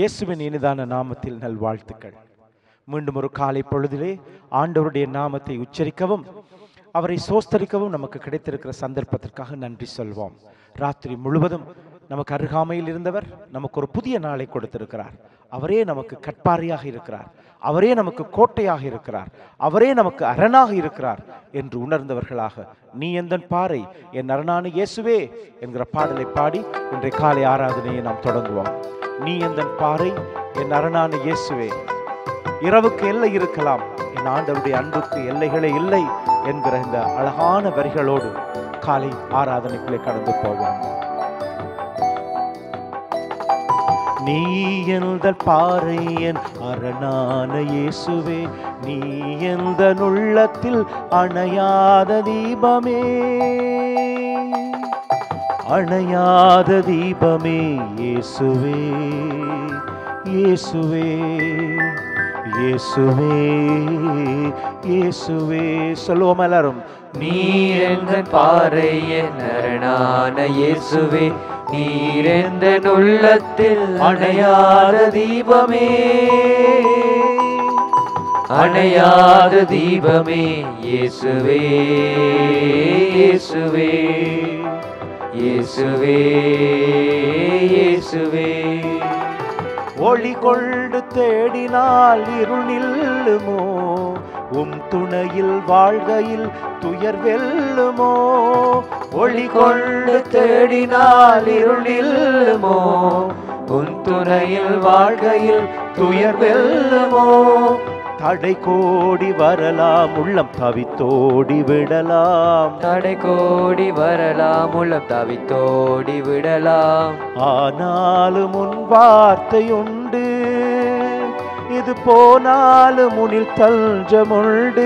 இயேசுவின் இனிதான நாமத்தில் நல்வாழ்த்துக்கள் மீண்டும் ஒரு காலை பொழுதிலே ஆண்டவருடைய நாமத்தை உச்சரிக்கவும் அவரை சோஸ்தரிக்கவும் நமக்கு கிடைத்திருக்கிற சந்தர்ப்பத்திற்காக நன்றி சொல்வோம் ராத்திரி முழுவதும் நமக்கு அருகாமையில் இருந்தவர் நமக்கு ஒரு புதிய நாளை கொடுத்திருக்கிறார் அவரே நமக்கு கட்பாரியாக இருக்கிறார் அவரே நமக்கு கோட்டையாக இருக்கிறார் அவரே நமக்கு அரணாக இருக்கிறார் என்று உணர்ந்தவர்களாக நீ எந்தன் பாறை என் அரணான இயேசுவே என்கிற பாடலை பாடி இன்றைய காலை ஆராதனையை நாம் தொடங்குவோம் நீ எந்தன் பாறை என் அரணான இயேசுவே இரவுக்கு எல்லை இருக்கலாம் என் ஆண்டவருடைய அன்புக்கு எல்லைகளே இல்லை என்கிற இந்த அழகான வரிகளோடு காலை ஆராதனைக்குள்ளே கடந்து போவோம் நீ எந்த பாறை என் அரணான இயேசுவே நீ எந்த உள்ளத்தில் அணையாத தீபமே அணையாத தீபமே இயேசுவே இயேசுவே இயேசுவே இயேசுவே சொல்லுவோம் எல்லாரும் நீ எந்த பாறை என் அரணான இயேசுவே நீர் எந்த உள்ளத்தில் அணையாத தீபமே அணையாத தீபமே இயேசுவே இயேசுவே இயேசுவே இயேசுவே ஒளி கொண்டு தேடினால் இருள் நில்லுமோ உம் துணையில் வாழ்கையில் துயர் வெல்லுமோ ஒளி கொண்டு தேடினால் இருள் நில்லுமோ உன் துணையில் வாழ்கையில் துயர் வெல்லுமோ தடை கோடி வரலாம் உள்ளம் தவித்தோடி விடலாம் தடை கோடி வரலாம் உள்ளம் தவித்தோடி விடலாம் ஆனாலும் உன் வார்த்தையுண்டு இது போனாலும் உனில் தஞ்சமுண்டு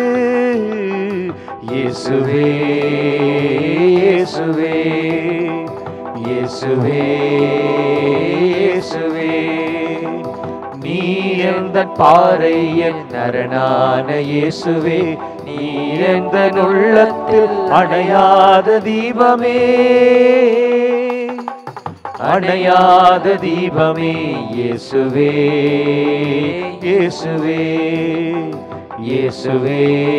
இயேசுவே இயேசுவே இயேசுவே இயேசுவே நீ எந்த பாறை என் அரணான இயேசுவே நீ எந்த உள்ளத்தில் அணையாத தீபமே அணையாத தீபமே இயேசுவே இயேசுவே இயேசுவே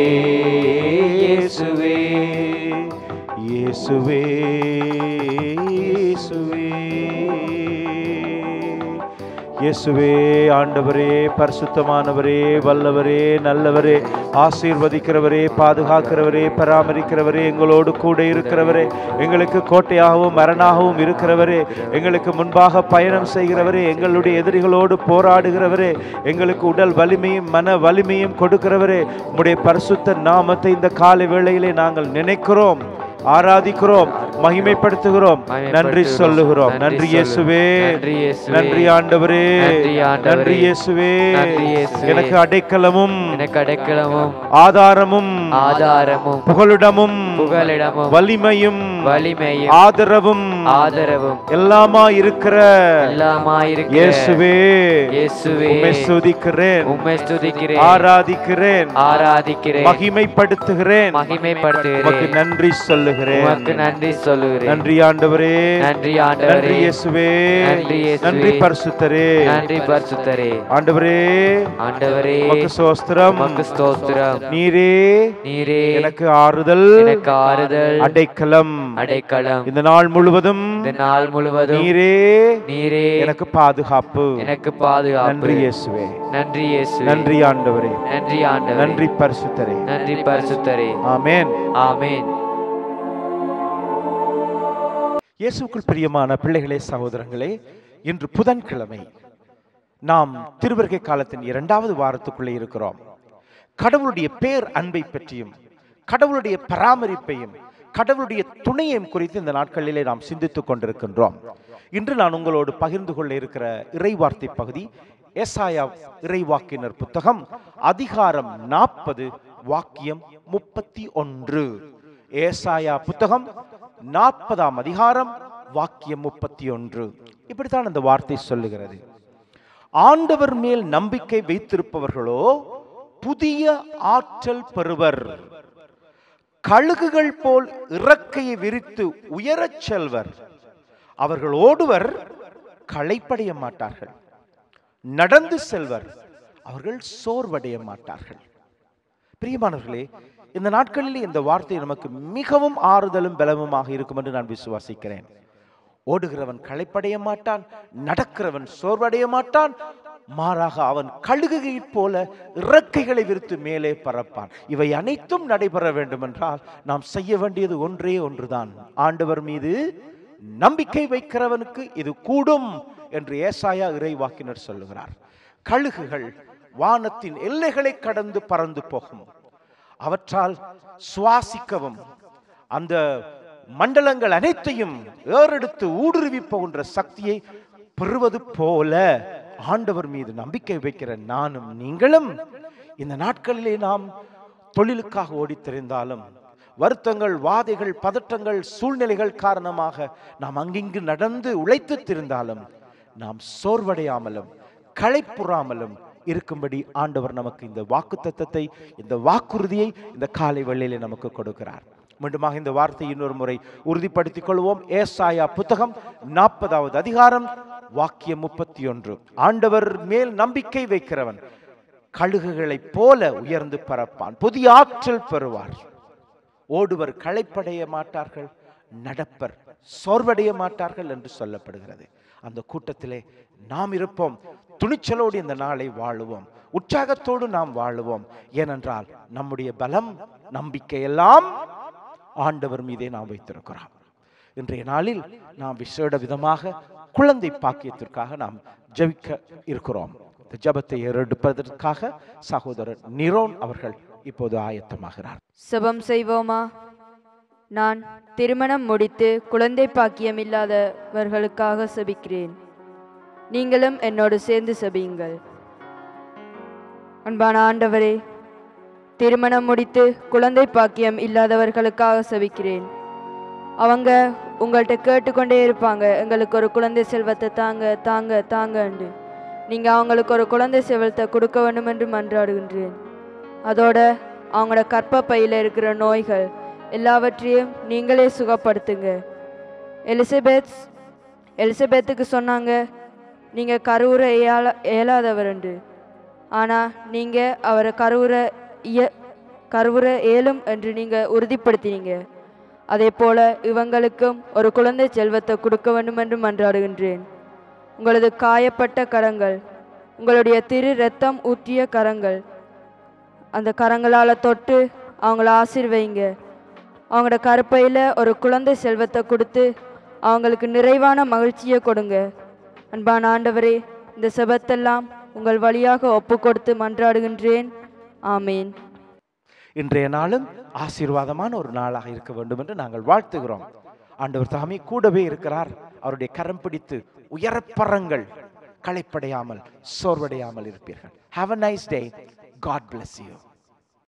இயேசுவே இயேசுவே இயேசுவே இயேசுவே ஆண்டவரே பரிசுத்தமானவரே வல்லவரே நல்லவரே ஆசீர்வதிக்கிறவரே பாதுகாக்கிறவரே பராமரிக்கிறவரே எங்களோடு கூட இருக்கிறவரே எங்களுக்கு கோட்டையாகவும் மரணாகவும் இருக்கிறவரே எங்களுக்கு முன்பாக பயணம் செய்கிறவரே எங்களுடைய எதிரிகளோடு போராடுகிறவரே எங்களுக்கு உடல் வலிமையும் மன வலிமையும் கொடுக்கிறவரே உம்முடைய பரிசுத்த நாமத்தை இந்த காலை வேளையிலே நாங்கள் நினைக்கிறோம் ஆராதிக்கிறோம் மகிமைப்படுத்துகிறோம் நன்றி சொல்லுகிறோம் நன்றி இயேசுவே நன்றி இயேசுவே. நன்றி ஆண்டவரே நன்றி ஆண்டவரே. நன்றி இயேசுவே நன்றி இயேசுவே. எனக்கு அடைக்கலமும் எனக்கு அடைக்கலமும் ஆதாரமும் ஆதாரமும் புகலிடமும் புகலிடமும் வலிமையும் வலிமையும் ஆதரவும் ஆதரவும் எல்லாமா இருக்கிற எல்லாமாயிருக்கிற இயேசுவே இயேசுவே உம்மை துதிக்கிறேன் உம்மை ஸ்துதிக்கிறேன் ஆராதிக்கிறேன் ஆராதிக்கிறேன் மகிமைப்படுத்துகிறேன் உமக்கு மகிமைப்படுத்துகிறேன் நன்றி சொல்லுகிறேன் உமக்கு நன்றி சொல்லுகிறேன் நன்றி ஆண்டவரே நன்றி நன்றி ஆண்டவரே இயேசுவே நன்றி இயேசுவே. நன்றி பரிசுத்தரே நன்றி பரிசுத்தரே ஆண்டவரே ஆண்டவரே உமக்கு சோஸ்திரம் உமக்கு ஸ்தோத்திரம் நீரே நீரே எனக்கு ஆறுதல் எனக்கு ஆறுதல் அடைக்கலம் அடைக்கலம் இந்த நாள் முழுவதும் இந்த நாள் முழுவதும் நீரே நீரே எனக்கு பாதுகாப்பு எனக்கு பாதுகாப்பு நன்றி இயேசுவே நன்றி இயேசு நன்றி ஆண்டவரே நன்றி ஆண்டவரே நன்றி பரிசுத்தரே நன்றி பரிசுத்தரே ஆமென் ஆமென் இயேசுக்குள் பிரியமான பிள்ளைகளே சகோதரங்களே இன்று புதன்கிழமை நாம் திருவருகை காலத்தின் இரண்டாவது வாரத்துக்குள்ளே இருக்கிறோம் கடவுளுடைய பேர் அன்பை பற்றியும் கடவுளுடைய பராமரிப்பையும் கடவுளுடைய துணையையும் குறித்து இந்த நாட்களிலே நாம் சிந்தித்துக் கொண்டிருக்கின்றோம் இன்று நான் உங்களோடு பகிர்ந்து கொள்ள இருக்கிற இறைவார்த்தை பகுதி ஏசாயா இறைவாக்கினர் புத்தகம் அதிகாரம் நாற்பது வாக்கியம் முப்பத்தி ஒன்று ஏசாயா புத்தகம் நாற்பதாம் அதிகாரம் வாக்கியம் முப்பத்தி ஒன்று இப்படித்தான் அந்த வார்த்தை சொல்லுகிறது ஆண்டவர் மேல் நம்பிக்கை வைத்திருப்பவர்களோ புதிய ஆற்றல் பெறுவர் கழுகுகள் போல் இறக்கையை விரித்து உயரச் செல்வர் அவர்கள் ஓடுவர் களைப்படைய மாட்டார்கள் நடந்து செல்வர் அவர்கள் சோர்வடைய மாட்டார்கள் பிரியமானவர்களே இந்த நாட்களில் இந்த வார்த்தை நமக்கு மிகவும் ஆறுதலும் பலமுமாக இருக்கும் என்று நான் விசுவாசிக்கிறேன் ஓடுகிறவன் களைப்படைய மாட்டான் நடக்கிறவன் சோர்வடைய மாட்டான் மாறாக அவன் கழுகையைப் போல இறக்கைகளை விரித்து மேலே பறப்பான் இவை அனைத்தும் நடைபெற வேண்டும் என்றால் நாம் செய்ய வேண்டியது ஒன்றே ஒன்றுதான் ஆண்டவர் மீது நம்பிக்கை வைக்கிறவனுக்கு இது கூடும் என்று ஏசாயா இறைவாக்கினர் சொல்லுகிறார் கழுகுகள் வானத்தின் எல்லைகளை கடந்து பறந்து போகும் அவற்றால் சுவாசிக்கவும் அந்த மண்டலங்கள் அனைத்தையும் ஏறெடுத்து ஊடுருவி போகின்ற சக்தியை பெறுவது போல ஆண்டவர் மீது நம்பிக்கை வைக்கிற நானும் நீங்களும் இந்த நாட்களிலே நாம் தொழிலுக்காக ஓடித் திரிந்தாலும் வருத்தங்கள் வாதைகள் பதற்றங்கள் சூழ்நிலைகள் காரணமாக நாம் அங்கிங்கு நடந்து உழைத்து திரிந்தாலும் நாம் சோர்வடையாமலும் களைப்புறாமலும் இருக்கும்படி ஆண்டவர் நமக்கு இந்த வாக்கு தத்தத்தை இந்த வாக்குறுதியை இந்த காலை வேளையிலே நமக்கு கொடுக்கிறார் மீண்டுமாக இந்த வார்த்தை இன்னொரு முறை உறுதிப்படுத்திக் கொள்வோம் ஏசாயா புத்தகம் நாற்பதாவது அதிகாரம் வாக்கியம் முப்பத்தி ஒன்று ஆண்டவர் மேல் நம்பிக்கை வைக்கிறவன் கழுகுகளைப் போல உயர்ந்து பறப்பான் புதிய ஆற்றல் பெறுவார் ஓடுவர் களைப்படைய மாட்டார்கள் நடப்பர் சோர்வடைய மாட்டார்கள் என்று சொல்லப்படுகிறது அந்த கூட்டத்திலே நாம் இருப்போம் துணிச்சலோடு இந்த நாளை வாழுவோம் உற்சாகத்தோடு நாம் வாழுவோம் ஏனென்றால் நம்முடைய பலம் நம்பிக்கை எல்லாம் ஆண்டவர் மீதே நாம் வைத்திருக்கிறோம் இன்றைய நாளில் நாம் விசேட விதமாக குழந்தை பாக்கியத்திற்காக நாம் ஜெபிக்க இருக்கிறோம் இந்த ஜெபத்தை ஏறெடுப்பதற்காக சகோதரர் நிரோன் அவர்கள் இப்போது ஆயத்தமாகிறார் செபம் செய்வோமா நான் திருமணம் முடித்து குழந்தை பாக்கியம் இல்லாதவர்களுக்காக செபிக்கிறேன் நீங்களும் என்னோடு சேர்ந்து செபியுங்கள் அன்பான ஆண்டவரே திருமணம் முடித்து குழந்தை பாக்கியம் இல்லாதவர்களுக்காக செபிக்கிறேன் அவங்க உங்கள்கிட்ட கேட்டுக்கொண்டே இருப்பாங்க எங்களுக்கு ஒரு குழந்தை செல்வத்தை தாங்க தாங்க தாங்கண்டு நீங்கள் அவங்களுக்கு ஒரு குழந்தை செல்வத்தை கொடுக்க வேண்டும் என்று மன்றாடுகின்றேன் அதோட அவங்களோட கற்பப்பையில் இருக்கிற நோய்கள் எல்லாவற்றையும் நீங்களே சுகப்படுத்துங்க எலிசபெத் எலிசபெத்துக்கு சொன்னாங்க நீங்கள் கருவுற இயல இயலாதவருண்டு ஆனால் நீங்கள் அவரை கருவுற இய கருவுற இயலும் என்று நீங்கள் உறுதிப்படுத்தினீங்க அதே போல இவங்களுக்கும் ஒரு குழந்தை செல்வத்தை கொடுக்க வேண்டும் என்று மன்றாடுகின்றேன் உங்களது காயப்பட்ட கரங்கள் உங்களுடைய திரு ரத்தம் ஊற்றிய கரங்கள் அந்த கரங்களால் தொட்டு அவங்கள ஆசீர்வைங்க அவங்களோட கருப்பையில் ஒரு குழந்தை செல்வத்தை கொடுத்து அவங்களுக்கு நிறைவான மகிழ்ச்சியை கொடுங்க அன்பான ஆண்டவரே இந்த செபத்தெல்லாம் உங்கள் வழியாக ஒப்பு கொடுத்து மன்றாடுகின்றேன் ஆமீன் இன்றைய நாளும் ஆசீர்வாதமான ஒரு நாளாக இருக்க வேண்டும் என்று நாங்கள் வாழ்த்துகிறோம் ஆண்டவர் தாமே கூடவே இருக்கிறார் அவருடைய கரம் பிடித்து உயரப்பறங்கள் களைப்படையாமல் சோர்வடையாமல் இருப்பீர்கள் have a nice day God bless you